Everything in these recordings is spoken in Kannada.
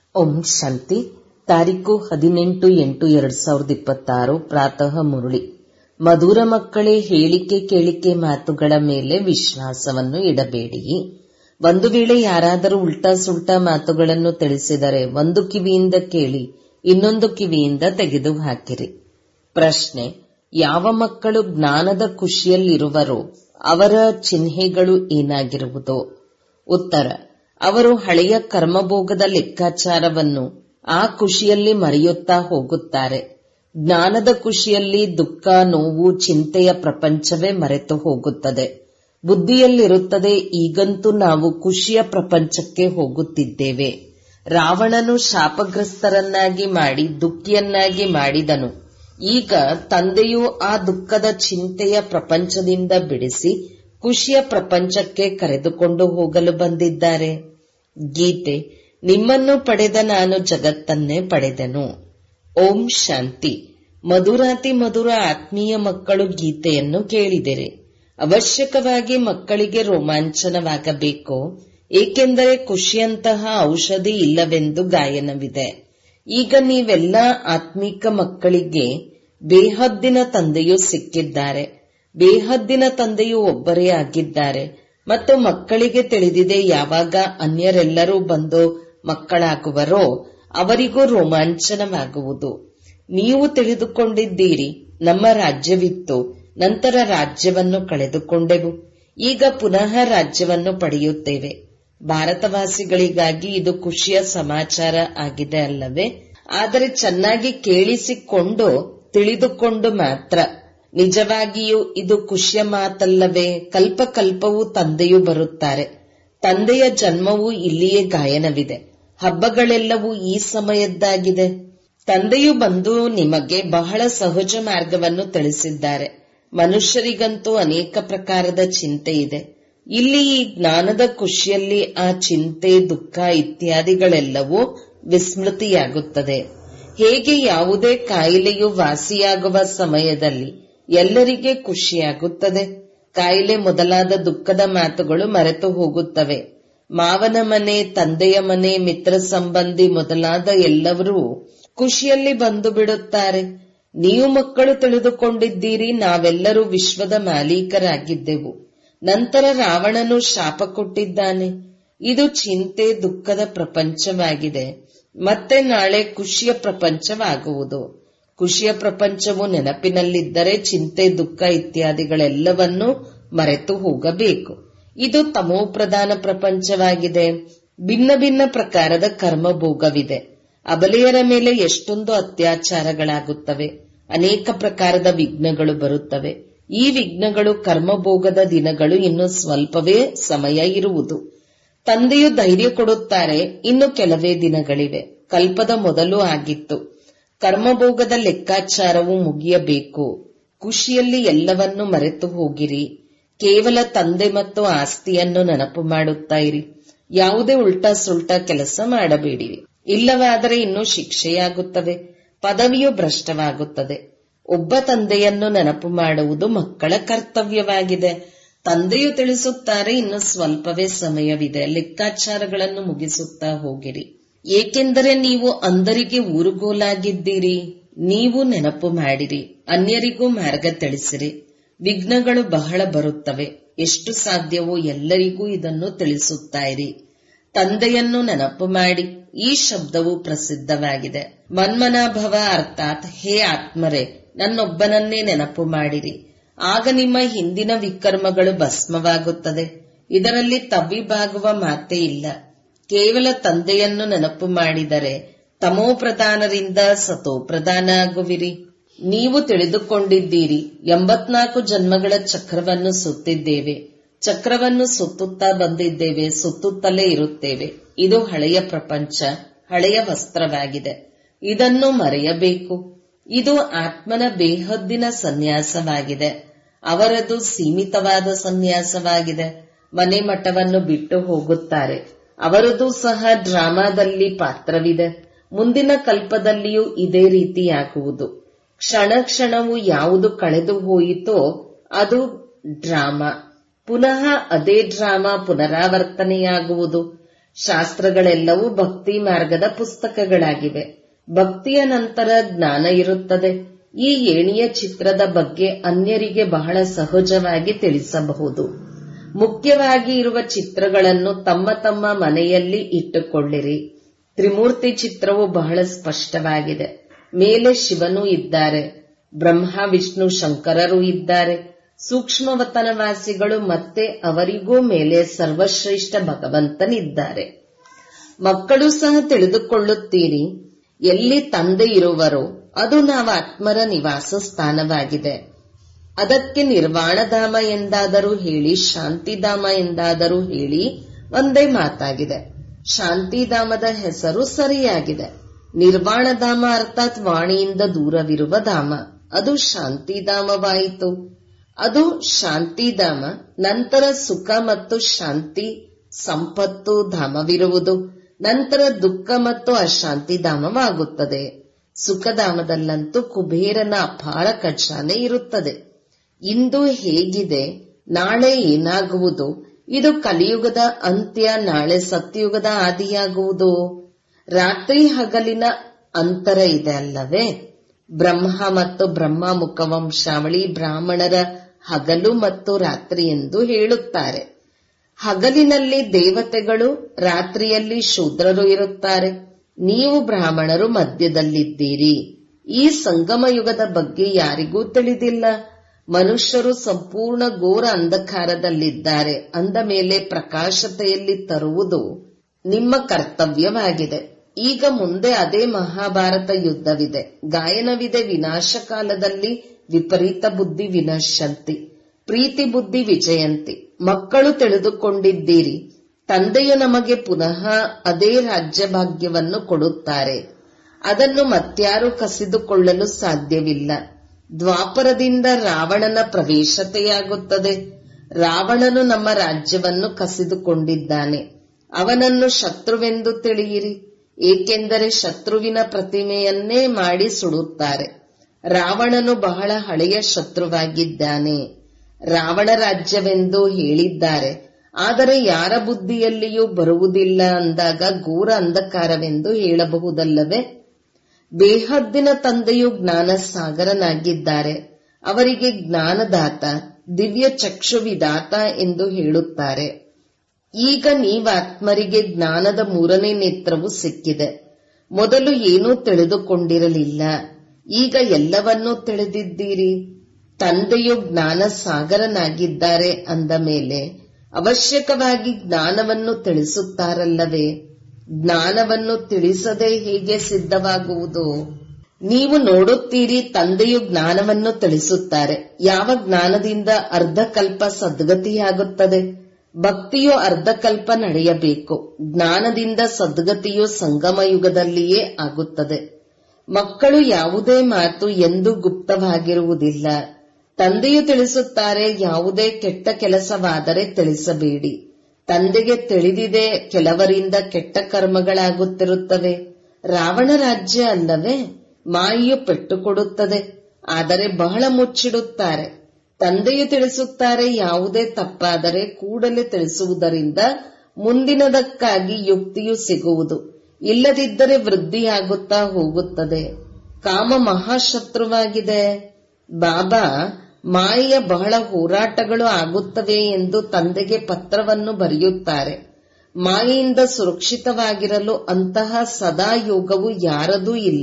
ಓಂ ಶಾಂತಿ ತಾರೀಕು ಹದಿನೆಂಟು ಎಂಟು ಎರಡ್ ಸಾವಿರದ ಇಪ್ಪತ್ತಾರು ಪ್ರಾತಃ ಮುರುಳಿ ಮಧುರ ಮಕ್ಕಳೇ ಹೇಳಿಕೆ ಕೇಳಿಕೆ ಮಾತುಗಳ ಮೇಲೆ ವಿಶ್ವಾಸವನ್ನು ಇಡಬೇಡಿ ಒಂದು ವೇಳೆ ಯಾರಾದರೂ ಉಲ್ಟಾ ಸುಲ್ಟಾ ಮಾತುಗಳನ್ನು ತಿಳಿಸಿದರೆ ಒಂದು ಕಿವಿಯಿಂದ ಕೇಳಿ ಇನ್ನೊಂದು ಕಿವಿಯಿಂದ ತೆಗೆದು ಹಾಕಿರಿ ಪ್ರಶ್ನೆ ಯಾವ ಮಕ್ಕಳು ಜ್ಞಾನದ ಖುಷಿಯಲ್ಲಿರುವರೋ ಅವರ ಚಿಹ್ನೆಗಳು ಏನಾಗಿರುವುದು ಉತ್ತರ ಅವರು ಹಳೆಯ ಕರ್ಮಭೋಗದ ಲೆಕ್ಕಾಚಾರವನ್ನು ಆ ಖುಷಿಯಲ್ಲಿ ಮರೆಯುತ್ತಾ ಹೋಗುತ್ತಾರೆ ಜ್ಞಾನದ ಖುಷಿಯಲ್ಲಿ ದುಃಖ ನೋವು ಚಿಂತೆಯ ಪ್ರಪಂಚವೇ ಮರೆತು ಹೋಗುತ್ತದೆ ಬುದ್ಧಿಯಲ್ಲಿರುತ್ತದೆ ಈಗಂತೂ ನಾವು ಖುಷಿಯ ಪ್ರಪಂಚಕ್ಕೆ ಹೋಗುತ್ತಿದ್ದೇವೆ ರಾವಣನು ಶಾಪಗ್ರಸ್ತರನ್ನಾಗಿ ಮಾಡಿ ದುಃಖಿಯನ್ನಾಗಿ ಮಾಡಿದನು ಈಗ ತಂದೆಯು ಆ ದುಃಖದ ಚಿಂತೆಯ ಪ್ರಪಂಚದಿಂದ ಬಿಡಿಸಿ ಖುಷಿಯ ಪ್ರಪಂಚಕ್ಕೆ ಕರೆದುಕೊಂಡು ಹೋಗಲು ಬಂದಿದ್ದಾರೆ ಗೀತೆ ನಿಮ್ಮನ್ನು ಪಡೆದ ನಾನು ಜಗತ್ತನ್ನೇ ಪಡೆದೆನು ಓಂ ಶಾಂತಿ ಮಧುರಾತಿ ಮಧುರ ಆತ್ಮೀಯ ಮಕ್ಕಳು ಗೀತೆಯನ್ನು ಕೇಳಿದರೆ ಅವಶ್ಯಕವಾಗಿ ಮಕ್ಕಳಿಗೆ ರೋಮಾಂಚನವಾಗಬೇಕು ಏಕೆಂದರೆ ಖುಷಿಯಂತಹ ಔಷಧಿ ಇಲ್ಲವೆಂದು ಗಾಯನವಿದೆ ಈಗ ನೀವೆಲ್ಲ ಆತ್ಮಿಕ ಮಕ್ಕಳಿಗೆ ಬೇಹದ್ದಿನ ತಂದೆಯು ಸಿಕ್ಕಿದ್ದಾರೆ ಬೇಹದ್ದಿನ ತಂದೆಯು ಒಬ್ಬರೇ ಆಗಿದ್ದಾರೆ ಮತ್ತು ಮಕ್ಕಳಿಗೆ ತಿಳಿದಿದೆ ಯಾವಾಗ ಅನ್ಯರೆಲ್ಲರೂ ಬಂದು ಮಕ್ಕಳಾಗುವರೋ ಅವರಿಗೂ ರೋಮಾಂಚನವಾಗುವುದು ನೀವು ತಿಳಿದುಕೊಂಡಿದ್ದೀರಿ ನಮ್ಮ ರಾಜ್ಯವಿತ್ತು ನಂತರ ರಾಜ್ಯವನ್ನು ಕಳೆದುಕೊಂಡೆವು ಈಗ ಪುನಃ ರಾಜ್ಯವನ್ನು ಪಡೆಯುತ್ತೇವೆ ಭಾರತವಾಸಿಗಳಿಗಾಗಿ ಇದು ಖುಷಿಯ ಸಮಾಚಾರ ಆಗಿದೆ ಅಲ್ಲವೇ ಆದರೆ ಚೆನ್ನಾಗಿ ಕೇಳಿಸಿಕೊಂಡು ತಿಳಿದುಕೊಂಡು ಮಾತ್ರ ನಿಜವಾಗಿಯೂ ಇದು ಖುಷಿಯ ಮಾತಲ್ಲವೇ ಕಲ್ಪ ಕಲ್ಪವೂ ತಂದೆಯು ಬರುತ್ತಾರೆ ತಂದೆಯ ಜನ್ಮವೂ ಇಲ್ಲಿಯೇ ಗಾಯನವಿದೆ ಹಬ್ಬಗಳೆಲ್ಲವೂ ಈ ಸಮಯದ್ದಾಗಿದೆ ತಂದೆಯು ಬಂದು ನಿಮಗೆ ಬಹಳ ಸಹಜ ಮಾರ್ಗವನ್ನು ತಿಳಿಸಿದ್ದಾರೆ ಮನುಷ್ಯರಿಗಂತೂ ಅನೇಕ ಪ್ರಕಾರದ ಚಿಂತೆ ಇದೆ ಇಲ್ಲಿ ಈ ಜ್ಞಾನದ ಖುಷಿಯಲ್ಲಿ ಆ ಚಿಂತೆ ದುಃಖ ಇತ್ಯಾದಿಗಳೆಲ್ಲವೂ ವಿಸ್ಮೃತಿಯಾಗುತ್ತದೆ ಹೇಗೆ ಯಾವುದೇ ಕಾಯಿಲೆಯು ವಾಸಿಯಾಗುವ ಸಮಯದಲ್ಲಿ ಎಲ್ಲರಿಗೆ ಖುಷಿಯಾಗುತ್ತದೆ ಕಾಯಿಲೆ ಮೊದಲಾದ ದುಃಖದ ಮಾತುಗಳು ಮರೆತು ಹೋಗುತ್ತವೆ ಮಾವನ ಮನೆ ತಂದೆಯ ಮನೆ ಮಿತ್ರ ಸಂಬಂಧಿ ಮೊದಲಾದ ಎಲ್ಲರೂ ಖುಷಿಯಲ್ಲಿ ಬಂದು ಬಿಡುತ್ತಾರೆ ನೀವು ಮಕ್ಕಳು ತಿಳಿದುಕೊಂಡಿದ್ದೀರಿ ನಾವೆಲ್ಲರೂ ವಿಶ್ವದ ಮಾಲೀಕರಾಗಿದ್ದೆವು ನಂತರ ರಾವಣನು ಶಾಪ ಕೊಟ್ಟಿದ್ದಾನೆ ಇದು ಚಿಂತೆ ದುಃಖದ ಪ್ರಪಂಚವಾಗಿದೆ ಮತ್ತೆ ನಾಳೆ ಖುಷಿಯ ಪ್ರಪಂಚವಾಗುವುದು ಖುಷಿಯ ಪ್ರಪಂಚವು ನೆನಪಿನಲ್ಲಿದ್ದರೆ ಚಿಂತೆ ದುಃಖ ಇತ್ಯಾದಿಗಳೆಲ್ಲವನ್ನೂ ಮರೆತು ಹೋಗಬೇಕು ಇದು ತಮೋ ಪ್ರಧಾನ ಪ್ರಪಂಚವಾಗಿದೆ ಭಿನ್ನ ಭಿನ್ನ ಪ್ರಕಾರದ ಕರ್ಮಭೋಗವಿದೆ ಅಬಲೆಯರ ಮೇಲೆ ಎಷ್ಟೊಂದು ಅತ್ಯಾಚಾರಗಳಾಗುತ್ತವೆ ಅನೇಕ ಪ್ರಕಾರದ ವಿಘ್ನಗಳು ಬರುತ್ತವೆ ಈ ವಿಘ್ನಗಳು ಕರ್ಮಭೋಗದ ದಿನಗಳು ಇನ್ನು ಸ್ವಲ್ಪವೇ ಸಮಯ ಇರುವುದು ತಂದೆಯು ಧೈರ್ಯ ಕೊಡುತ್ತಾರೆ ಇನ್ನು ಕೆಲವೇ ದಿನಗಳಿವೆ ಕಲ್ಪದ ಮೊದಲು ಆಗಿತ್ತು ಕರ್ಮಭೋಗದ ಲೆಕ್ಕಾಚಾರವು ಮುಗಿಯಬೇಕು ಖುಷಿಯಲ್ಲಿ ಎಲ್ಲವನ್ನೂ ಮರೆತು ಹೋಗಿರಿ ಕೇವಲ ತಂದೆ ಮತ್ತು ಆಸ್ತಿಯನ್ನು ನೆನಪು ಮಾಡುತ್ತಾ ಇರಿ ಯಾವುದೇ ಉಲ್ಟಾ ಸುಲ್ಟಾ ಕೆಲಸ ಮಾಡಬೇಡಿರಿ ಇಲ್ಲವಾದರೆ ಇನ್ನೂ ಶಿಕ್ಷೆಯಾಗುತ್ತವೆ ಪದವಿಯು ಭ್ರಷ್ಟವಾಗುತ್ತದೆ ಒಬ್ಬ ತಂದೆಯನ್ನು ನೆನಪು ಮಾಡುವುದು ಮಕ್ಕಳ ಕರ್ತವ್ಯವಾಗಿದೆ ತಂದೆಯು ತಿಳಿಸುತ್ತಾರೆ ಇನ್ನು ಸ್ವಲ್ಪವೇ ಸಮಯವಿದೆ ಲೆಕ್ಕಾಚಾರಗಳನ್ನು ಮುಗಿಸುತ್ತಾ ಹೋಗಿರಿ ಏಕೆಂದರೆ ನೀವು ಅಂದರಿಗೆ ಊರುಗೋಲಾಗಿದ್ದೀರಿ ನೀವು ನೆನಪು ಮಾಡಿರಿ ಅನ್ಯರಿಗೂ ಮಾರ್ಗ ತಿಳಿಸಿರಿ ವಿಘ್ನಗಳು ಬಹಳ ಬರುತ್ತವೆ ಎಷ್ಟು ಸಾಧ್ಯವೋ ಎಲ್ಲರಿಗೂ ಇದನ್ನು ತಿಳಿಸುತ್ತಾ ಇರಿ ತಂದೆಯನ್ನು ನೆನಪು ಮಾಡಿ ಈ ಶಬ್ದವು ಪ್ರಸಿದ್ಧವಾಗಿದೆ ಮನ್ಮನಾಭವ ಅರ್ಥಾತ್ ಹೇ ಆತ್ಮರೇ ನನ್ನೊಬ್ಬನನ್ನೇ ನೆನಪು ಮಾಡಿರಿ ಆಗ ನಿಮ್ಮ ಹಿಂದಿನ ವಿಕರ್ಮಗಳು ಭಸ್ಮವಾಗುತ್ತದೆ ಇದರಲ್ಲಿ ತಬ್ಬಿಬಾಗುವ ಮಾತೇ ಇಲ್ಲ ಕೇವಲ ತಂದೆಯನ್ನು ನೆನಪು ಮಾಡಿದರೆ ತಮೋ ಪ್ರಧಾನರಿಂದ ಸತೋ ಪ್ರಧಾನ ಆಗುವಿರಿ ನೀವು ತಿಳಿದುಕೊಂಡಿದ್ದೀರಿ ಎಂಬತ್ನಾಲ್ಕು ಜನ್ಮಗಳ ಚಕ್ರವನ್ನು ಸುತ್ತಿದ್ದೇವೆ ಚಕ್ರವನ್ನು ಸುತ್ತುತ್ತಾ ಬಂದಿದ್ದೇವೆ ಸುತ್ತುತ್ತಲೇ ಇರುತ್ತೇವೆ ಇದು ಹಳೆಯ ಪ್ರಪಂಚ ಹಳೆಯ ವಸ್ತ್ರವಾಗಿದೆ ಇದನ್ನು ಮರೆಯಬೇಕು ಇದು ಆತ್ಮನ ಬೇಹದ್ದಿನ ಸನ್ಯಾಸವಾಗಿದೆ ಅವರದು ಸೀಮಿತವಾದ ಸನ್ಯಾಸವಾಗಿದೆ ಮನೆ ಮಠವನ್ನು ಬಿಟ್ಟು ಹೋಗುತ್ತಾರೆ ಅವರದು ಸಹ ಡ್ರಾಮಾದಲ್ಲಿ ಪಾತ್ರವಿದೆ ಮುಂದಿನ ಕಲ್ಪದಲ್ಲಿಯೂ ಇದೇ ರೀತಿಯಾಗುವುದು ಕ್ಷಣ ಕ್ಷಣವು ಯಾವುದು ಕಳೆದು ಹೋಯಿತೋ ಅದು ಡ್ರಾಮಾ ಪುನಃ ಅದೇ ಡ್ರಾಮಾ ಪುನರಾವರ್ತನೆಯಾಗುವುದು ಶಾಸ್ತ್ರಗಳೆಲ್ಲವೂ ಭಕ್ತಿ ಮಾರ್ಗದ ಪುಸ್ತಕಗಳಾಗಿವೆ ಭಕ್ತಿಯ ನಂತರ ಜ್ಞಾನ ಇರುತ್ತದೆ ಈ ಏಣಿಯ ಚಿತ್ರದ ಬಗ್ಗೆ ಅನ್ಯರಿಗೆ ಬಹಳ ಸಹಜವಾಗಿ ತಿಳಿಸಬಹುದು ಮುಖ್ಯವಾಗಿ ಇರುವ ಚಿತ್ರಗಳನ್ನು ತಮ್ಮ ತಮ್ಮ ಮನೆಯಲ್ಲಿ ಇಟ್ಟುಕೊಳ್ಳಿರಿ ತ್ರಿಮೂರ್ತಿ ಚಿತ್ರವು ಬಹಳ ಸ್ಪಷ್ಟವಾಗಿದೆ ಮೇಲೆ ಶಿವನು ಇದ್ದಾರೆ ಬ್ರಹ್ಮ ವಿಷ್ಣು ಶಂಕರರು ಇದ್ದಾರೆ ಸೂಕ್ಷ್ಮವತನವಾಸಿಗಳು ಮತ್ತೆ ಅವರಿಗೂ ಮೇಲೆ ಸರ್ವಶ್ರೇಷ್ಠ ಭಗವಂತನಿದ್ದಾರೆ ಮಕ್ಕಳು ಸಹ ತಿಳಿದುಕೊಳ್ಳುತ್ತೀರಿ ಎಲ್ಲಿ ತಂದೆ ಇರುವರೋ ಅದು ನಾವು ಆತ್ಮರ ನಿವಾಸ ಸ್ಥಾನವಾಗಿದೆ ಅದಕ್ಕೆ ನಿರ್ವಾಣಧಾಮ ಎಂದಾದರೂ ಹೇಳಿ ಶಾಂತಿಧಾಮ ಎಂದಾದರೂ ಹೇಳಿ ಒಂದೇ ಮಾತಾಗಿದೆ ಶಾಂತಿಧಾಮದ ಹೆಸರು ಸರಿಯಾಗಿದೆ ನಿರ್ವಾಣಧಾಮ ಅರ್ಥಾತ್ ವಾಣಿಯಿಂದ ದೂರವಿರುವ ಧಾಮ ಅದು ಶಾಂತಿಧಾಮವಾಯಿತು ಅದು ಶಾಂತಿಧಾಮ ನಂತರ ಸುಖ ಮತ್ತು ಶಾಂತಿ ಸಂಪತ್ತು ಧಾಮವಿರುವುದು ನಂತರ ದುಃಖ ಮತ್ತು ಅಶಾಂತಿ ಧಾಮವಾಗುತ್ತದೆ ಸುಖಧಾಮದಲ್ಲಂತೂ ಕುಬೇರನ ಅಪಾರ ಖಜಾನೆ ಇರುತ್ತದೆ ಇಂದು ಹೇಗಿದೆ ನಾಳೆ ಏನಾಗುವುದು ಇದು ಕಲಿಯುಗದ ಅಂತ್ಯ ನಾಳೆ ಸತ್ಯಯುಗದ ಆದಿಯಾಗುವುದು ರಾತ್ರಿ ಹಗಲಿನ ಅಂತರ ಇದೆ ಅಲ್ಲವೇ ಬ್ರಹ್ಮ ಮತ್ತು ಬ್ರಹ್ಮ ಮುಖವಂಶಾವಳಿ ಬ್ರಾಹ್ಮಣರ ಹಗಲು ಮತ್ತು ರಾತ್ರಿ ಎಂದು ಹೇಳುತ್ತಾರೆ ಹಗಲಿನಲ್ಲಿ ದೇವತೆಗಳು ರಾತ್ರಿಯಲ್ಲಿ ಶೂದ್ರರು ಇರುತ್ತಾರೆ ನೀವು ಬ್ರಾಹ್ಮಣರು ಮಧ್ಯದಲ್ಲಿದ್ದೀರಿ ಈ ಸಂಗಮ ಯುಗದ ಬಗ್ಗೆ ಯಾರಿಗೂ ತಿಳಿದಿಲ್ಲ ಮನುಷ್ಯರು ಸಂಪೂರ್ಣ ಘೋರ ಅಂಧಕಾರದಲ್ಲಿದ್ದಾರೆ ಅಂದ ಮೇಲೆ ಪ್ರಕಾಶತೆಯಲ್ಲಿ ತರುವುದು ನಿಮ್ಮ ಕರ್ತವ್ಯವಾಗಿದೆ ಈಗ ಮುಂದೆ ಅದೇ ಮಹಾಭಾರತ ಯುದ್ಧವಿದೆ ಗಾಯನವಿದೆ ವಿನಾಶ ಕಾಲದಲ್ಲಿ ವಿಪರೀತ ಬುದ್ಧಿ ವಿನಶಂತಿ ಪ್ರೀತಿ ಬುದ್ಧಿ ವಿಜಯಂತಿ ಮಕ್ಕಳು ತಿಳಿದುಕೊಂಡಿದ್ದೀರಿ ತಂದೆಯು ನಮಗೆ ಪುನಃ ಅದೇ ರಾಜ್ಯ ಭಾಗ್ಯವನ್ನು ಕೊಡುತ್ತಾರೆ ಅದನ್ನು ಮತ್ಯಾರು ಕಸಿದುಕೊಳ್ಳಲು ಸಾಧ್ಯವಿಲ್ಲ ದ್ವಾಪರದಿಂದ ರಾವಣನ ಪ್ರವೇಶತೆಯಾಗುತ್ತದೆ ರಾವಣನು ನಮ್ಮ ರಾಜ್ಯವನ್ನು ಕಸಿದುಕೊಂಡಿದ್ದಾನೆ ಅವನನ್ನು ಶತ್ರುವೆಂದು ತಿಳಿಯಿರಿ ಏಕೆಂದರೆ ಶತ್ರುವಿನ ಪ್ರತಿಮೆಯನ್ನೇ ಮಾಡಿ ಸುಡುತ್ತಾರೆ ರಾವಣನು ಬಹಳ ಹಳೆಯ ಶತ್ರುವಾಗಿದ್ದಾನೆ ರಾವಣ ರಾಜ್ಯವೆಂದು ಹೇಳಿದ್ದಾರೆ ಆದರೆ ಯಾರ ಬುದ್ಧಿಯಲ್ಲಿಯೂ ಬರುವುದಿಲ್ಲ ಅಂದಾಗ ಘೋರ ಅಂಧಕಾರವೆಂದು ಹೇಳಬಹುದಲ್ಲವೇ ಬೇಹದ್ದಿನ ತಂದೆಯು ಜ್ಞಾನ ಸಾಗರನಾಗಿದ್ದಾರೆ ಅವರಿಗೆ ಜ್ಞಾನದಾತ ದಿವ್ಯ ಚಕ್ಷುವಿದಾತ ಎಂದು ಹೇಳುತ್ತಾರೆ ಈಗ ನೀವಾತ್ಮರಿಗೆ ಜ್ಞಾನದ ಮೂರನೇ ನೇತ್ರವು ಸಿಕ್ಕಿದೆ ಮೊದಲು ಏನೂ ತಿಳಿದುಕೊಂಡಿರಲಿಲ್ಲ ಈಗ ಎಲ್ಲವನ್ನೂ ತಿಳಿದಿದ್ದೀರಿ ತಂದೆಯು ಜ್ಞಾನ ಸಾಗರನಾಗಿದ್ದಾರೆ ಅಂದ ಮೇಲೆ ಅವಶ್ಯಕವಾಗಿ ಜ್ಞಾನವನ್ನು ತಿಳಿಸುತ್ತಾರಲ್ಲವೇ ಜ್ಞಾನವನ್ನು ತಿಳಿಸದೆ ಹೇಗೆ ಸಿದ್ಧವಾಗುವುದು ನೀವು ನೋಡುತ್ತೀರಿ ತಂದೆಯು ಜ್ಞಾನವನ್ನು ತಿಳಿಸುತ್ತಾರೆ ಯಾವ ಜ್ಞಾನದಿಂದ ಅರ್ಧಕಲ್ಪ ಸದ್ಗತಿಯಾಗುತ್ತದೆ ಭಕ್ತಿಯು ಅರ್ಧಕಲ್ಪ ನಡೆಯಬೇಕು ಜ್ಞಾನದಿಂದ ಸದ್ಗತಿಯು ಸಂಗಮ ಯುಗದಲ್ಲಿಯೇ ಆಗುತ್ತದೆ ಮಕ್ಕಳು ಯಾವುದೇ ಮಾತು ಎಂದೂ ಗುಪ್ತವಾಗಿರುವುದಿಲ್ಲ ತಂದೆಯು ತಿಳಿಸುತ್ತಾರೆ ಯಾವುದೇ ಕೆಟ್ಟ ಕೆಲಸವಾದರೆ ತಿಳಿಸಬೇಡಿ ತಂದೆಗೆ ತಿಳಿದಿದೆ ಕೆಲವರಿಂದ ಕೆಟ್ಟ ಕರ್ಮಗಳಾಗುತ್ತಿರುತ್ತವೆ ರಾವಣ ರಾಜ್ಯ ಅಲ್ಲವೇ ಮಾಯಿಯು ಪೆಟ್ಟು ಕೊಡುತ್ತದೆ ಆದರೆ ಬಹಳ ಮುಚ್ಚಿಡುತ್ತಾರೆ ತಂದೆಯು ತಿಳಿಸುತ್ತಾರೆ ಯಾವುದೇ ತಪ್ಪಾದರೆ ಕೂಡಲೇ ತಿಳಿಸುವುದರಿಂದ ಮುಂದಿನದಕ್ಕಾಗಿ ಯುಕ್ತಿಯು ಸಿಗುವುದು ಇಲ್ಲದಿದ್ದರೆ ವೃದ್ಧಿಯಾಗುತ್ತಾ ಹೋಗುತ್ತದೆ ಕಾಮ ಮಹಾಶತ್ರುವಾಗಿದೆ ಬಾಬಾ ಮಾಯೆಯ ಬಹಳ ಹೋರಾಟಗಳು ಆಗುತ್ತವೆ ಎಂದು ತಂದೆಗೆ ಪತ್ರವನ್ನು ಬರೆಯುತ್ತಾರೆ ಮಾಯೆಯಿಂದ ಸುರಕ್ಷಿತವಾಗಿರಲು ಅಂತಹ ಸದಾ ಯೋಗವು ಯಾರದೂ ಇಲ್ಲ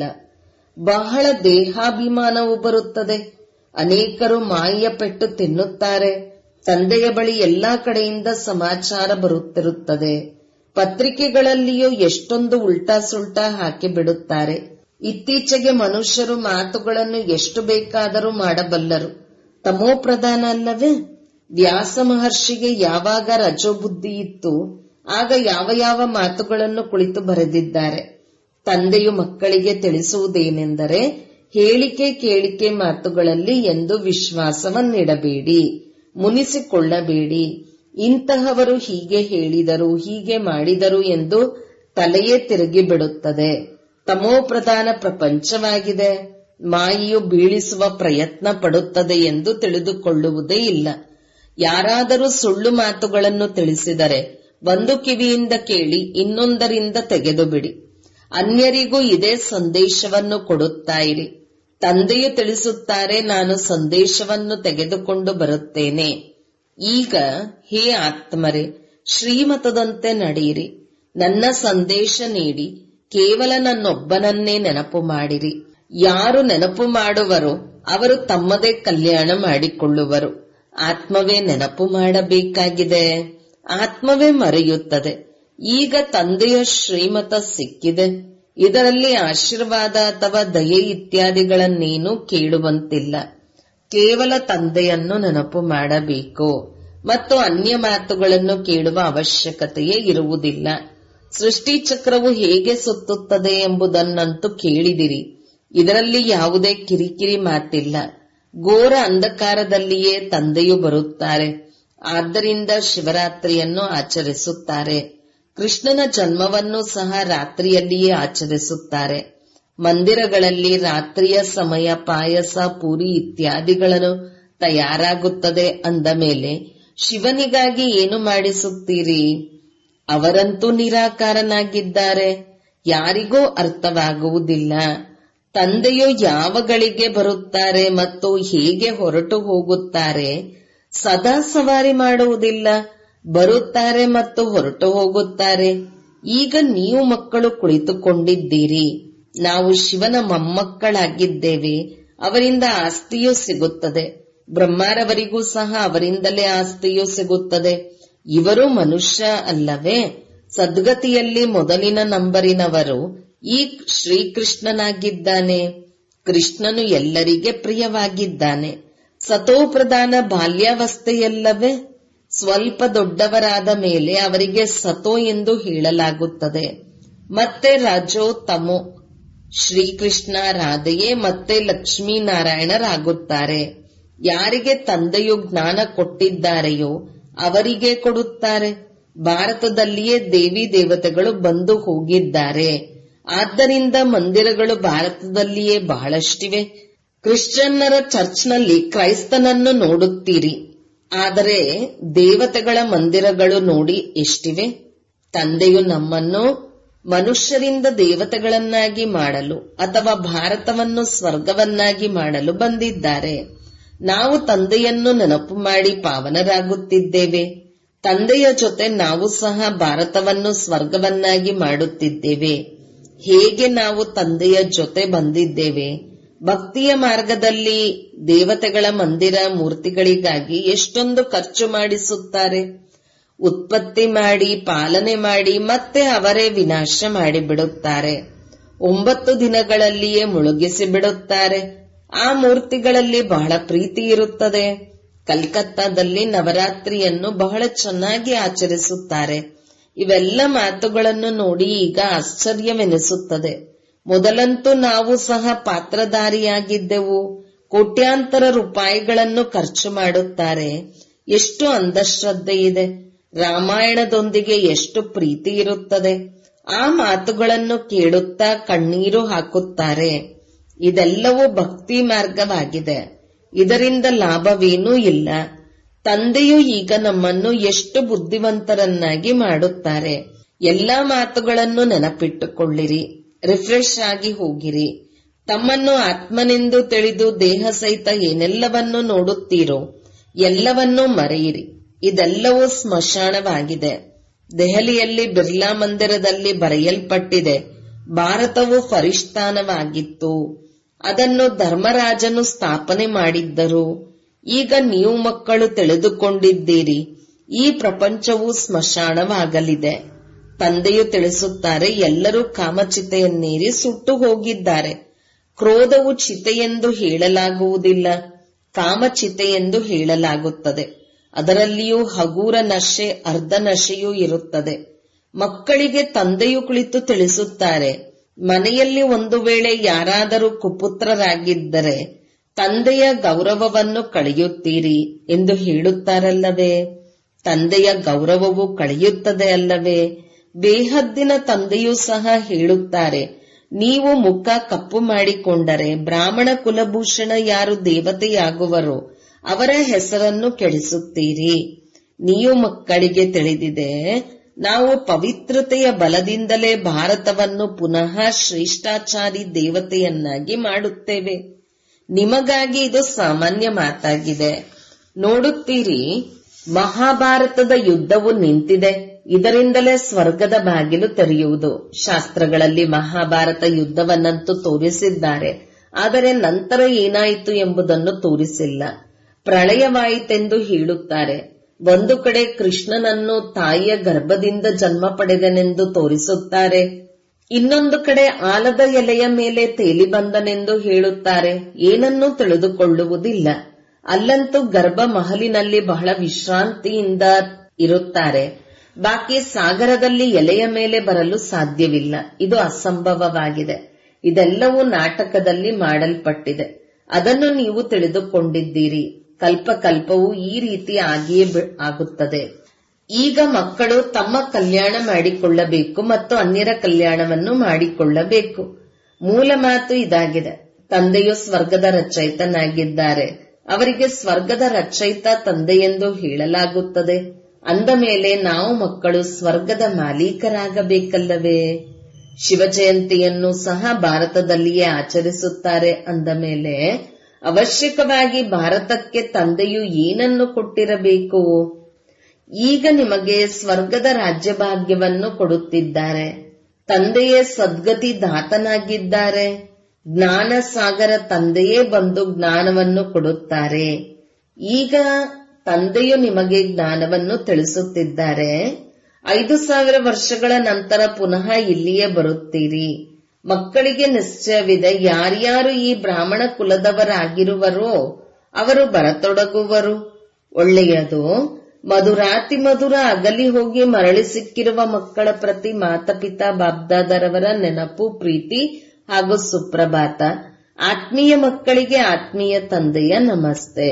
ಬಹಳ ದೇಹಾಭಿಮಾನವು ಬರುತ್ತದೆ ಅನೇಕರು ಮಾಯೆಯ ಪೆಟ್ಟು ತಿನ್ನುತ್ತಾರೆ ತಂದೆಯ ಬಳಿ ಎಲ್ಲಾ ಕಡೆಯಿಂದ ಸಮಾಚಾರ ಬರುತ್ತಿರುತ್ತದೆ ಪತ್ರಿಕೆಗಳಲ್ಲಿಯೂ ಎಷ್ಟೊಂದು ಉಲ್ಟಾ ಸುಲ್ಟಾ ಹಾಕಿ ಬಿಡುತ್ತಾರೆ ಇತ್ತೀಚೆಗೆ ಮನುಷ್ಯರು ಮಾತುಗಳನ್ನು ಎಷ್ಟು ಬೇಕಾದರೂ ಮಾಡಬಲ್ಲರು ತಮೋ ಪ್ರಧಾನ ಅಲ್ಲವೇ ವ್ಯಾಸ ಮಹರ್ಷಿಗೆ ಯಾವಾಗ ರಜೋಬುದ್ಧಿ ಇತ್ತು ಆಗ ಯಾವ ಯಾವ ಮಾತುಗಳನ್ನು ಕುಳಿತು ಬರೆದಿದ್ದಾರೆ ತಂದೆಯು ಮಕ್ಕಳಿಗೆ ತಿಳಿಸುವುದೇನೆಂದರೆ ಹೇಳಿಕೆ ಕೇಳಿಕೆ ಮಾತುಗಳಲ್ಲಿ ಎಂದು ವಿಶ್ವಾಸವನ್ನಿಡಬೇಡಿ ಮುನಿಸಿಕೊಳ್ಳಬೇಡಿ ಇಂತಹವರು ಹೀಗೆ ಹೇಳಿದರು ಹೀಗೆ ಮಾಡಿದರು ಎಂದು ತಲೆಯೇ ತಿರುಗಿ ಬಿಡುತ್ತದೆ ತಮೋ ಪ್ರಧಾನ ಪ್ರಪಂಚವಾಗಿದೆ ಮಾಯಿಯು ಬೀಳಿಸುವ ಪ್ರಯತ್ನ ಪಡುತ್ತದೆ ಎಂದು ತಿಳಿದುಕೊಳ್ಳುವುದೇ ಇಲ್ಲ ಯಾರಾದರೂ ಸುಳ್ಳು ಮಾತುಗಳನ್ನು ತಿಳಿಸಿದರೆ ಒಂದು ಕಿವಿಯಿಂದ ಕೇಳಿ ಇನ್ನೊಂದರಿಂದ ತೆಗೆದು ಬಿಡಿ ಅನ್ಯರಿಗೂ ಇದೇ ಸಂದೇಶವನ್ನು ಕೊಡುತ್ತಾ ಇರಿ ತಂದೆಯು ತಿಳಿಸುತ್ತಾರೆ ನಾನು ಸಂದೇಶವನ್ನು ತೆಗೆದುಕೊಂಡು ಬರುತ್ತೇನೆ ಈಗ ಹೇ ಆತ್ಮರೇ ಶ್ರೀಮತದಂತೆ ನಡೆಯಿರಿ ನನ್ನ ಸಂದೇಶ ನೀಡಿ ಕೇವಲ ನನ್ನೊಬ್ಬನನ್ನೇ ನೆನಪು ಮಾಡಿರಿ ಯಾರು ನೆನಪು ಮಾಡುವರೋ ಅವರು ತಮ್ಮದೇ ಕಲ್ಯಾಣ ಮಾಡಿಕೊಳ್ಳುವರು ಆತ್ಮವೇ ನೆನಪು ಮಾಡಬೇಕಾಗಿದೆ ಆತ್ಮವೇ ಮರೆಯುತ್ತದೆ ಈಗ ತಂದೆಯ ಶ್ರೀಮತ ಸಿಕ್ಕಿದೆ ಇದರಲ್ಲಿ ಆಶೀರ್ವಾದ ಅಥವಾ ದಯೆ ಇತ್ಯಾದಿಗಳನ್ನೇನೂ ಕೇಳುವಂತಿಲ್ಲ ಕೇವಲ ತಂದೆಯನ್ನು ನೆನಪು ಮಾಡಬೇಕು ಮತ್ತು ಅನ್ಯ ಮಾತುಗಳನ್ನು ಕೇಳುವ ಅವಶ್ಯಕತೆಯೇ ಇರುವುದಿಲ್ಲ ಸೃಷ್ಟಿ ಚಕ್ರವು ಹೇಗೆ ಸುತ್ತುತ್ತದೆ ಎಂಬುದನ್ನಂತೂ ಕೇಳಿದಿರಿ ಇದರಲ್ಲಿ ಯಾವುದೇ ಕಿರಿಕಿರಿ ಮಾತಿಲ್ಲ ಘೋರ ಅಂಧಕಾರದಲ್ಲಿಯೇ ತಂದೆಯು ಬರುತ್ತಾರೆ ಆದ್ದರಿಂದ ಶಿವರಾತ್ರಿಯನ್ನು ಆಚರಿಸುತ್ತಾರೆ ಕೃಷ್ಣನ ಜನ್ಮವನ್ನು ಸಹ ರಾತ್ರಿಯಲ್ಲಿಯೇ ಆಚರಿಸುತ್ತಾರೆ ಮಂದಿರಗಳಲ್ಲಿ ರಾತ್ರಿಯ ಸಮಯ ಪಾಯಸ ಪೂರಿ ಇತ್ಯಾದಿಗಳನ್ನು ತಯಾರಾಗುತ್ತದೆ ಅಂದ ಮೇಲೆ ಶಿವನಿಗಾಗಿ ಏನು ಮಾಡಿಸುತ್ತೀರಿ ಅವರಂತೂ ನಿರಾಕಾರನಾಗಿದ್ದಾರೆ ಯಾರಿಗೂ ಅರ್ಥವಾಗುವುದಿಲ್ಲ ತಂದೆಯು ಯಾವ ಗಳಿಗೆ ಬರುತ್ತಾರೆ ಮತ್ತು ಹೇಗೆ ಹೊರಟು ಹೋಗುತ್ತಾರೆ ಸದಾ ಸವಾರಿ ಮಾಡುವುದಿಲ್ಲ ಬರುತ್ತಾರೆ ಮತ್ತು ಹೊರಟು ಹೋಗುತ್ತಾರೆ ಈಗ ನೀವು ಮಕ್ಕಳು ಕುಳಿತುಕೊಂಡಿದ್ದೀರಿ ನಾವು ಶಿವನ ಮೊಮ್ಮಕ್ಕಳಾಗಿದ್ದೇವೆ ಅವರಿಂದ ಆಸ್ತಿಯೂ ಸಿಗುತ್ತದೆ ಬ್ರಹ್ಮಾರವರಿಗೂ ಸಹ ಅವರಿಂದಲೇ ಆಸ್ತಿಯೂ ಸಿಗುತ್ತದೆ ಇವರು ಮನುಷ್ಯ ಅಲ್ಲವೇ ಸದ್ಗತಿಯಲ್ಲಿ ಮೊದಲಿನ ನಂಬರಿನವರು ಈ ಶ್ರೀಕೃಷ್ಣನಾಗಿದ್ದಾನೆ ಕೃಷ್ಣನು ಎಲ್ಲರಿಗೆ ಪ್ರಿಯವಾಗಿದ್ದಾನೆ ಸತೋಪ್ರಧಾನ ಬಾಲ್ಯಾವಸ್ಥೆಯಲ್ಲವೇ ಸ್ವಲ್ಪ ದೊಡ್ಡವರಾದ ಮೇಲೆ ಅವರಿಗೆ ಸತೋ ಎಂದು ಹೇಳಲಾಗುತ್ತದೆ ಮತ್ತೆ ರಜೋ ತಮೋ ಶ್ರೀಕೃಷ್ಣ ರಾಧೆಯೇ ಮತ್ತೆ ಲಕ್ಷ್ಮೀನಾರಾಯಣರಾಗುತ್ತಾರೆ ಯಾರಿಗೆ ತಂದೆಯು ಜ್ಞಾನ ಕೊಟ್ಟಿದ್ದಾರೆಯೋ ಅವರಿಗೆ ಕೊಡುತ್ತಾರೆ ಭಾರತದಲ್ಲಿಯೇ ದೇವಿ ದೇವತೆಗಳು ಬಂದು ಹೋಗಿದ್ದಾರೆ ಆದ್ದರಿಂದ ಮಂದಿರಗಳು ಭಾರತದಲ್ಲಿಯೇ ಬಹಳಷ್ಟಿವೆ ಕ್ರಿಶ್ಚಿಯನ್ನರ ಚರ್ಚ್ನಲ್ಲಿ ಕ್ರೈಸ್ತನನ್ನು ನೋಡುತ್ತೀರಿ ಆದರೆ ದೇವತೆಗಳ ಮಂದಿರಗಳು ನೋಡಿ ಎಷ್ಟಿವೆ ತಂದೆಯು ನಮ್ಮನ್ನು ಮನುಷ್ಯರಿಂದ ದೇವತೆಗಳನ್ನಾಗಿ ಮಾಡಲು ಅಥವಾ ಭಾರತವನ್ನು ಸ್ವರ್ಗವನ್ನಾಗಿ ಮಾಡಲು ಬಂದಿದ್ದಾರೆ ನಾವು ತಂದೆಯನ್ನು ನೆನಪು ಮಾಡಿ ಪಾವನರಾಗುತ್ತಿದ್ದೇವೆ ತಂದೆಯ ಜೊತೆ ನಾವು ಸಹ ಭಾರತವನ್ನು ಸ್ವರ್ಗವನ್ನಾಗಿ ಮಾಡುತ್ತಿದ್ದೇವೆ ಹೇಗೆ ನಾವು ತಂದೆಯ ಜೊತೆ ಬಂದಿದ್ದೇವೆ ಭಕ್ತಿಯ ಮಾರ್ಗದಲ್ಲಿ ದೇವತೆಗಳ ಮಂದಿರ ಮೂರ್ತಿಗಳಿಗಾಗಿ ಎಷ್ಟೊಂದು ಖರ್ಚು ಮಾಡಿಸುತ್ತಾರೆ ಉತ್ಪತ್ತಿ ಮಾಡಿ ಪಾಲನೆ ಮಾಡಿ ಮತ್ತೆ ಅವರೇ ವಿನಾಶ ಮಾಡಿಬಿಡುತ್ತಾರೆ ಒಂಬತ್ತು ದಿನಗಳಲ್ಲಿಯೇ ಮುಳುಗಿಸಿ ಬಿಡುತ್ತಾರೆ ಆ ಮೂರ್ತಿಗಳಲ್ಲಿ ಬಹಳ ಪ್ರೀತಿ ಇರುತ್ತದೆ ಕಲ್ಕತ್ತಾದಲ್ಲಿ ನವರಾತ್ರಿಯನ್ನು ಬಹಳ ಚೆನ್ನಾಗಿ ಆಚರಿಸುತ್ತಾರೆ ಇವೆಲ್ಲ ಮಾತುಗಳನ್ನು ನೋಡಿ ಈಗ ಆಶ್ಚರ್ಯವೆನಿಸುತ್ತದೆ ಮೊದಲಂತೂ ನಾವು ಸಹ ಪಾತ್ರಧಾರಿಯಾಗಿದ್ದೆವು ಕೋಟ್ಯಾಂತರ ರೂಪಾಯಿಗಳನ್ನು ಖರ್ಚು ಮಾಡುತ್ತಾರೆ ಎಷ್ಟು ಅಂಧಶ್ರದ್ಧೆ ಇದೆ ರಾಮಾಯಣದೊಂದಿಗೆ ಎಷ್ಟು ಪ್ರೀತಿ ಇರುತ್ತದೆ ಆ ಮಾತುಗಳನ್ನು ಕೇಳುತ್ತಾ ಕಣ್ಣೀರು ಹಾಕುತ್ತಾರೆ ಇದೆಲ್ಲವೂ ಭಕ್ತಿ ಮಾರ್ಗವಾಗಿದೆ ಇದರಿಂದ ಲಾಭವೇನೂ ಇಲ್ಲ ತಂದೆಯು ಈಗ ನಮ್ಮನ್ನು ಎಷ್ಟು ಬುದ್ಧಿವಂತರನ್ನಾಗಿ ಮಾಡುತ್ತಾರೆ ಎಲ್ಲಾ ಮಾತುಗಳನ್ನು ನೆನಪಿಟ್ಟುಕೊಳ್ಳಿರಿ ರಿಫ್ರೆಶ್ ಆಗಿ ಹೋಗಿರಿ ತಮ್ಮನ್ನು ಆತ್ಮನೆಂದು ತಿಳಿದು ದೇಹ ಸಹಿತ ಏನೆಲ್ಲವನ್ನು ನೋಡುತ್ತೀರೋ ಎಲ್ಲವನ್ನೂ ಮರೆಯಿರಿ ಇದೆಲ್ಲವೂ ಸ್ಮಶಾನವಾಗಿದೆ ದೆಹಲಿಯಲ್ಲಿ ಬಿರ್ಲಾ ಮಂದಿರದಲ್ಲಿ ಬರೆಯಲ್ಪಟ್ಟಿದೆ ಭಾರತವು ಫರಿಷ್ಠಾನವಾಗಿತ್ತು ಅದನ್ನು ಧರ್ಮರಾಜನು ಸ್ಥಾಪನೆ ಮಾಡಿದ್ದರು ಈಗ ನೀವು ಮಕ್ಕಳು ತಿಳಿದುಕೊಂಡಿದ್ದೀರಿ ಈ ಪ್ರಪಂಚವು ಸ್ಮಶಾನವಾಗಲಿದೆ ತಂದೆಯು ತಿಳಿಸುತ್ತಾರೆ ಎಲ್ಲರೂ ಕಾಮಚಿತೆಯನ್ನೇರಿ ಸುಟ್ಟು ಹೋಗಿದ್ದಾರೆ ಕ್ರೋಧವು ಚಿತೆಯೆಂದು ಹೇಳಲಾಗುವುದಿಲ್ಲ ಕಾಮಚಿತೆಯೆಂದು ಹೇಳಲಾಗುತ್ತದೆ ಅದರಲ್ಲಿಯೂ ಹಗೂರ ನಶೆ ಅರ್ಧ ನಶೆಯೂ ಇರುತ್ತದೆ ಮಕ್ಕಳಿಗೆ ತಂದೆಯು ಕುಳಿತು ತಿಳಿಸುತ್ತಾರೆ ಮನೆಯಲ್ಲಿ ಒಂದು ವೇಳೆ ಯಾರಾದರೂ ಕುಪುತ್ರರಾಗಿದ್ದರೆ ತಂದೆಯ ಗೌರವವನ್ನು ಕಳೆಯುತ್ತೀರಿ ಎಂದು ಹೇಳುತ್ತಾರಲ್ಲವೇ ತಂದೆಯ ಗೌರವವು ಕಳೆಯುತ್ತದೆ ಅಲ್ಲವೇ ಬೇಹದ್ದಿನ ತಂದೆಯೂ ಸಹ ಹೇಳುತ್ತಾರೆ ನೀವು ಮುಖ ಕಪ್ಪು ಮಾಡಿಕೊಂಡರೆ ಬ್ರಾಹ್ಮಣ ಕುಲಭೂಷಣ ಯಾರು ದೇವತೆಯಾಗುವರೋ ಅವರ ಹೆಸರನ್ನು ಕೆಡಿಸುತ್ತೀರಿ ನೀವು ಮಕ್ಕಳಿಗೆ ತಿಳಿದಿದೆ ನಾವು ಪವಿತ್ರತೆಯ ಬಲದಿಂದಲೇ ಭಾರತವನ್ನು ಪುನಃ ಶ್ರೇಷ್ಠಾಚಾರಿ ದೇವತೆಯನ್ನಾಗಿ ಮಾಡುತ್ತೇವೆ ನಿಮಗಾಗಿ ಇದು ಸಾಮಾನ್ಯ ಮಾತಾಗಿದೆ ನೋಡುತ್ತೀರಿ ಮಹಾಭಾರತದ ಯುದ್ಧವು ನಿಂತಿದೆ ಇದರಿಂದಲೇ ಸ್ವರ್ಗದ ಬಾಗಿಲು ತೆರೆಯುವುದು ಶಾಸ್ತ್ರಗಳಲ್ಲಿ ಮಹಾಭಾರತ ಯುದ್ಧವನ್ನಂತೂ ತೋರಿಸಿದ್ದಾರೆ ಆದರೆ ನಂತರ ಏನಾಯಿತು ಎಂಬುದನ್ನು ತೋರಿಸಿಲ್ಲ ಪ್ರಳಯವಾಯಿತೆಂದು ಹೇಳುತ್ತಾರೆ ಒಂದು ಕಡೆ ಕೃಷ್ಣನನ್ನು ತಾಯಿಯ ಗರ್ಭದಿಂದ ಜನ್ಮ ಪಡೆದನೆಂದು ತೋರಿಸುತ್ತಾರೆ ಇನ್ನೊಂದು ಕಡೆ ಆಲದ ಎಲೆಯ ಮೇಲೆ ತೇಲಿ ಬಂದನೆಂದು ಹೇಳುತ್ತಾರೆ ಏನನ್ನೂ ತಿಳಿದುಕೊಳ್ಳುವುದಿಲ್ಲ ಅಲ್ಲಂತೂ ಗರ್ಭ ಮಹಲಿನಲ್ಲಿ ಬಹಳ ವಿಶ್ರಾಂತಿಯಿಂದ ಇರುತ್ತಾರೆ ಬಾಕಿ ಸಾಗರದಲ್ಲಿ ಎಲೆಯ ಮೇಲೆ ಬರಲು ಸಾಧ್ಯವಿಲ್ಲ ಇದು ಅಸಂಭವವಾಗಿದೆ ಇದೆಲ್ಲವೂ ನಾಟಕದಲ್ಲಿ ಮಾಡಲ್ಪಟ್ಟಿದೆ ಅದನ್ನು ನೀವು ತಿಳಿದುಕೊಂಡಿದ್ದೀರಿ ಕಲ್ಪ ಕಲ್ಪವು ಈ ರೀತಿ ಆಗಿಯೇ ಬಿ- ಆಗುತ್ತದೆ ಈಗ ಮಕ್ಕಳು ತಮ್ಮ ಕಲ್ಯಾಣ ಮಾಡಿಕೊಳ್ಳಬೇಕು ಮತ್ತು ಅನ್ಯರ ಕಲ್ಯಾಣವನ್ನು ಮಾಡಿಕೊಳ್ಳಬೇಕು ಮೂಲ ಮಾತು ಇದಾಗಿದೆ ತಂದೆಯು ಸ್ವರ್ಗದ ರಚಯಿತನಾಗಿದ್ದಾರೆ ಅವರಿಗೆ ಸ್ವರ್ಗದ ರಚಯಿತ ತಂದೆಯೆಂದು ಹೇಳಲಾಗುತ್ತದೆ ಅಂದ ಮೇಲೆ ನಾವು ಮಕ್ಕಳು ಸ್ವರ್ಗದ ಮಾಲೀಕರಾಗಬೇಕಲ್ಲವೇ ಶಿವ ಜಯಂತಿಯನ್ನು ಸಹ ಭಾರತದಲ್ಲಿಯೇ ಆಚರಿಸುತ್ತಾರೆ ಅಂದ ಮೇಲೆ ಅವಶ್ಯಕವಾಗಿ ಭಾರತಕ್ಕೆ ತಂದೆಯು ಏನನ್ನು ಕೊಟ್ಟಿರಬೇಕು ಈಗ ನಿಮಗೆ ಸ್ವರ್ಗದ ರಾಜ್ಯಭಾಗ್ಯವನ್ನು ಕೊಡುತ್ತಿದ್ದಾರೆ ತಂದೆಯೇ ಸದ್ಗತಿ ದಾತನಾಗಿದ್ದಾರೆ ಜ್ಞಾನ ಸಾಗರ ತಂದೆಯೇ ಬಂದು ಜ್ಞಾನವನ್ನು ಕೊಡುತ್ತಾರೆ ಈಗ ತಂದೆಯು ನಿಮಗೆ ಜ್ಞಾನವನ್ನು ತಿಳಿಸುತ್ತಿದ್ದಾರೆ ಐದು ಸಾವಿರ ವರ್ಷಗಳ ನಂತರ ಪುನಃ ಇಲ್ಲಿಯೇ ಬರುತ್ತೀರಿ ಮಕ್ಕಳಿಗೆ ನಿಶ್ಚಯವಿದೆ ಯಾರ್ಯಾರು ಈ ಬ್ರಾಹ್ಮಣ ಕುಲದವರಾಗಿರುವರೋ ಅವರು ಬರತೊಡಗುವರು ಒಳ್ಳೆಯದು ಮಧುರಾತಿ ಮಧುರ ಅಗಲಿ ಹೋಗಿ ಮರಳಿ ಸಿಕ್ಕಿರುವ ಮಕ್ಕಳ ಪ್ರತಿ ಮಾತಪಿತಾ ಬಾಬ್ದಾದರವರ ನೆನಪು ಪ್ರೀತಿ ಹಾಗೂ ಸುಪ್ರಭಾತ ಆತ್ಮೀಯ ಮಕ್ಕಳಿಗೆ ಆತ್ಮೀಯ ತಂದೆಯ ನಮಸ್ತೆ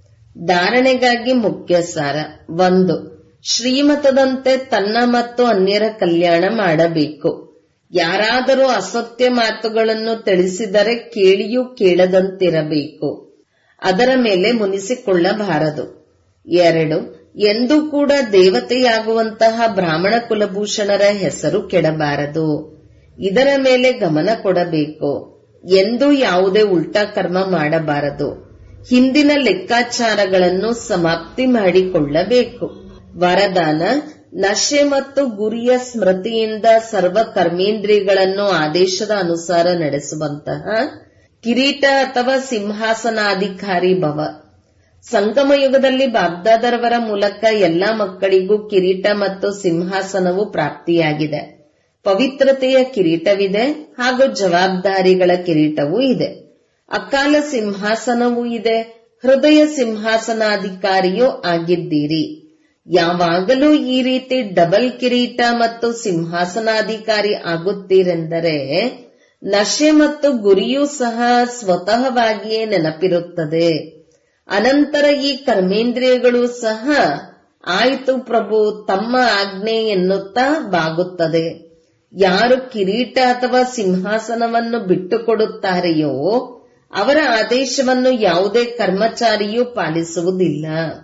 ಧಾರಣೆಗಾಗಿ ಮುಖ್ಯ ಸಾರ ಒಂದು ಶ್ರೀಮತದಂತೆ ತನ್ನ ಮತ್ತು ಅನ್ಯರ ಕಲ್ಯಾಣ ಮಾಡಬೇಕು ಯಾರಾದರೂ ಅಸತ್ಯ ಮಾತುಗಳನ್ನು ತಿಳಿಸಿದರೆ ಕೇಳಿಯೂ ಕೇಳದಂತಿರಬೇಕು ಅದರ ಮೇಲೆ ಮುನಿಸಿಕೊಳ್ಳಬಾರದು ಎರಡು ಎಂದೂ ಕೂಡ ದೇವತೆಯಾಗುವಂತಹ ಬ್ರಾಹ್ಮಣ ಕುಲಭೂಷಣರ ಹೆಸರು ಕೆಡಬಾರದು ಇದರ ಮೇಲೆ ಗಮನ ಕೊಡಬೇಕು ಎಂದೂ ಯಾವುದೇ ಉಲ್ಟಾ ಕರ್ಮ ಮಾಡಬಾರದು ಹಿಂದಿನ ಲೆಕ್ಕಾಚಾರಗಳನ್ನು ಸಮಾಪ್ತಿ ಮಾಡಿಕೊಳ್ಳಬೇಕು ವರದಾನ ನಶೆ ಮತ್ತು ಗುರಿಯ ಸ್ಮೃತಿಯಿಂದ ಸರ್ವ ಕರ್ಮೇಂದ್ರಿಯಗಳನ್ನು ಆದೇಶದ ಅನುಸಾರ ನಡೆಸುವಂತಹ ಕಿರೀಟ ಅಥವಾ ಸಿಂಹಾಸನಾಧಿಕಾರಿ ಭವ ಸಂಗಮ ಯುಗದಲ್ಲಿ ಬಾಬ್ದಾದರವರ ಮೂಲಕ ಎಲ್ಲಾ ಮಕ್ಕಳಿಗೂ ಕಿರೀಟ ಮತ್ತು ಸಿಂಹಾಸನವು ಪ್ರಾಪ್ತಿಯಾಗಿದೆ ಪವಿತ್ರತೆಯ ಕಿರೀಟವಿದೆ ಹಾಗೂ ಜವಾಬ್ದಾರಿಗಳ ಕಿರೀಟವೂ ಇದೆ ಅಕಾಲ ಸಿಂಹಾಸನವೂ ಇದೆ ಹೃದಯ ಸಿಂಹಾಸನಾಧಿಕಾರಿಯೂ ಆಗಿದ್ದೀರಿ ಯಾವಾಗಲೂ ಈ ರೀತಿ ಡಬಲ್ ಕಿರೀಟ ಮತ್ತು ಸಿಂಹಾಸನಾಧಿಕಾರಿ ಆಗುತ್ತೀರೆಂದರೆ ನಶೆ ಮತ್ತು ಗುರಿಯೂ ಸಹ ಸ್ವತಃವಾಗಿಯೇ ನೆನಪಿರುತ್ತದೆ ಅನಂತರ ಈ ಕರ್ಮೇಂದ್ರಿಯಗಳು ಸಹ ಆಯಿತು ಪ್ರಭು ತಮ್ಮ ಆಜ್ಞೆ ಎನ್ನುತ್ತಾ ಬಾಗುತ್ತದೆ ಯಾರು ಕಿರೀಟ ಅಥವಾ ಸಿಂಹಾಸನವನ್ನು ಬಿಟ್ಟುಕೊಡುತ್ತಾರೆಯೋ ಅವರ ಆದೇಶವನ್ನು ಯಾವುದೇ ಕರ್ಮಚಾರಿಯೂ ಪಾಲಿಸುವುದಿಲ್ಲ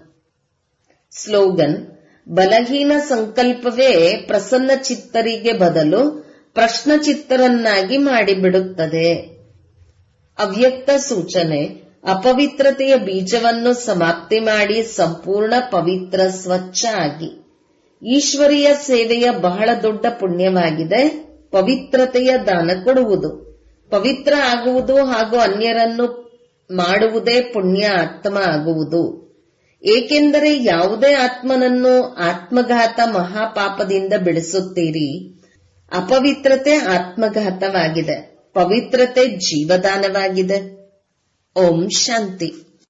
ಸ್ಲೋಗನ್ ಬಲಹೀನ ಸಂಕಲ್ಪವೇ ಪ್ರಸನ್ನ ಚಿತ್ತರಿಗೆ ಬದಲು ಪ್ರಶ್ನಚಿತ್ತರನ್ನಾಗಿ ಮಾಡಿಬಿಡುತ್ತದೆ ಅವ್ಯಕ್ತ ಸೂಚನೆ ಅಪವಿತ್ರತೆಯ ಬೀಜವನ್ನು ಸಮಾಪ್ತಿ ಮಾಡಿ ಸಂಪೂರ್ಣ ಪವಿತ್ರ ಸ್ವಚ್ಛ ಆಗಿ ಈಶ್ವರೀಯ ಸೇವೆಯ ಬಹಳ ದೊಡ್ಡ ಪುಣ್ಯವಾಗಿದೆ ಪವಿತ್ರತೆಯ ದಾನ ಕೊಡುವುದು ಪವಿತ್ರ ಆಗುವುದು ಹಾಗೂ ಅನ್ಯರನ್ನು ಮಾಡುವುದೇ ಪುಣ್ಯ ಆತ್ಮ ಆಗುವುದು ಏಕೆಂದರೆ ಯಾವುದೇ ಆತ್ಮನನ್ನು ಆತ್ಮಘಾತ ಮಹಾಪಾಪದಿಂದ ಬಿಡಿಸುತ್ತೀರಿ ಅಪವಿತ್ರತೆ ಆತ್ಮಘಾತವಾಗಿದೆ ಪವಿತ್ರತೆ ಜೀವದಾನವಾಗಿದೆ ಓಂ ಶಾಂತಿ